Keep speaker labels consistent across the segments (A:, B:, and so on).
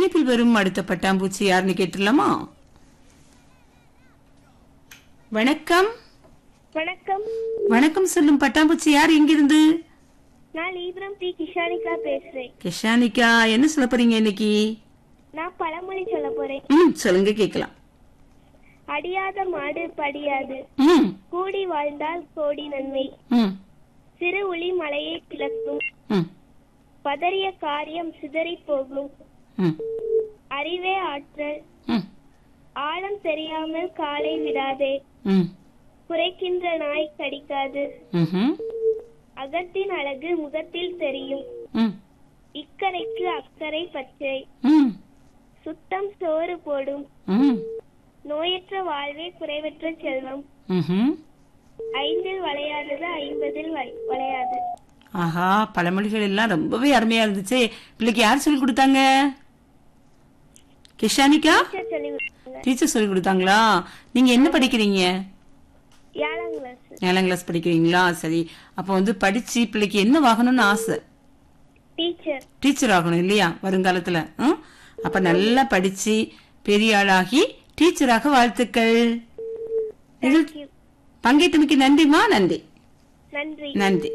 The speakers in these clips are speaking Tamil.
A: இனிப்பில் வரும் அடுத்த பட்டாம்பூச்சி யாருன்னு கேட்டுடலாமா வணக்கம்
B: வணக்கம்
A: வணக்கம் சொல்லும் பட்டாம்பூச்சி யார் இங்கிருந்து
B: நான் லீபரம் பி கிஷானிகா பேசுறேன்
A: கிஷானிகா என்ன சொல்ல போறீங்க இன்னைக்கு
B: நான் பழமொழி சொல்ல போறேன்
A: ம் சொல்லுங்க கேக்கலாம்
B: அடியாத மாடு படியாது
A: ம்
B: கூடி வாழ்ந்தால் கோடி நன்மை
A: ம்
B: சிறு உளி மலையை பிளக்கும்
A: ம்
B: பதறிய காரியம் சிதறி போகும்
A: ம்
B: அறிவே ஆற்றல்
A: ம்
B: ஆழம் தெரியாமல் காலை விடாதே
A: ம்
B: குறைக்கின்ற நாய் கடிக்காது
A: ம்ஹும்.
B: அகத்தின் அழகு முகத்தில் தெரியும்
A: ம்
B: இக்கரைக்கு அக்கறை பச்சை
A: ம்
B: சுத்தம் சோறு போடும்
A: ம்
B: நோயற்ற வாழ்வே குறைவற்ற செல்வம்
A: ம்ஹும்.
B: ஐந்தில் வளையாதது ஐம்பதில் வ- வளையாது
A: ஆஹா பழமொழிகள் எல்லாம் ரொம்பவே அருமையா இருந்துச்சு பிள்ளைக்கு யார் சொல்லி கொடுத்தாங்க கிஷானிகா
B: டீச்சர் சொல்லி கொடுத்தாங்க
A: டீச்சர் சொல்லி கொடுத்தாங்களா நீங்க என்ன படிக்கிறீங்க
B: ஏழாம் கிளாஸ்
A: ஏழாம் கிளாஸ் படிக்கிறீங்களா சரி அப்போ வந்து படிச்சு பிள்ளைக்கு என்ன ஆகணும்னு ஆசை
B: டீச்சர்
A: டீச்சர் ஆகணும் இல்லையா வருங்காலத்துல ம்? அப்ப நல்லா படிச்சு பெரிய ஆளாகி டீச்சராக வாழ்த்துக்கள் இதில்
B: தேங்க்யூ
A: பங்கேற்றமைக்கு நன்றிமா நன்றி
B: நன்றி
A: நன்றி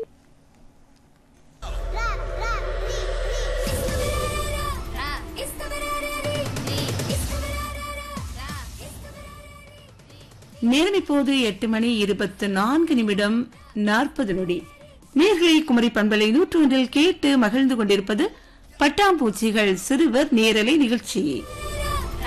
A: நேரம் இப்போது எட்டு மணி இருபத்து நான்கு நிமிடம் நாற்பது நொடி நேர்களை குமரி பண்பலை நூற்று ஒன்றில் கேட்டு மகிழ்ந்து கொண்டிருப்பது பட்டாம்பூச்சிகள் சிறுவர் நேரலை நிகழ்ச்சி